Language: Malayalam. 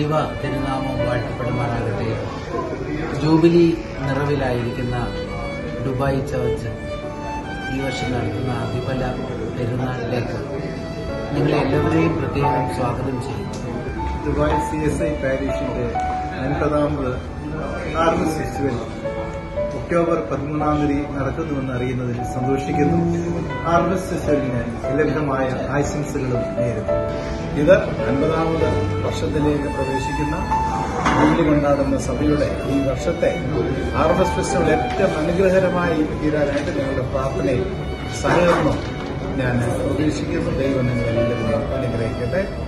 ദൈവ തിരുനാമം വാഴ്ത്തപ്പെടുമാറാകട്ടെ ജൂബിലി നിറവിലായിരിക്കുന്ന ദുബായ് ചർച്ച് ഈ വർഷം നടത്തുന്ന അതിബല പെരുന്നാളിലേക്ക് നിങ്ങളെ എല്ലാവരെയും പ്രത്യേകം സ്വാഗതം ചെയ്യുന്നു ദുബായ് സി എസ് ഐ പാരീഷിന്റെ അൻപതാമത് ഹാർവസ്റ്റ് ഫെസ്റ്റിവൽ ഒക്ടോബർ പതിമൂന്നാം തീയതി നടക്കുന്നുവെന്ന് അറിയുന്നതിൽ സന്തോഷിക്കുന്നു ഹാർവസ്റ്റ് ഫെസ്റ്റിവലിന് എല്ലാവിധമായ ആശംസകളും നേരുന്നു ഇത് അൻപതാമത് വർഷത്തിലേക്ക് പ്രവേശിക്കുന്ന ജൂബിലി കൊണ്ടാടുന്ന സഭയുടെ ഈ വർഷത്തെ ഹാർവസ്റ്റ് ഫെസ്റ്റിവൽ ഏറ്റവും അനുഗ്രഹകരമായി തീരാനായിട്ട് നിങ്ങളുടെ പ്രാർത്ഥനയും സഹകരണവും ഞാൻ പ്രതീക്ഷിക്കുന്നു ദൈവം നിങ്ങളെല്ലാവരും അനുഗ്രഹിക്കട്ടെ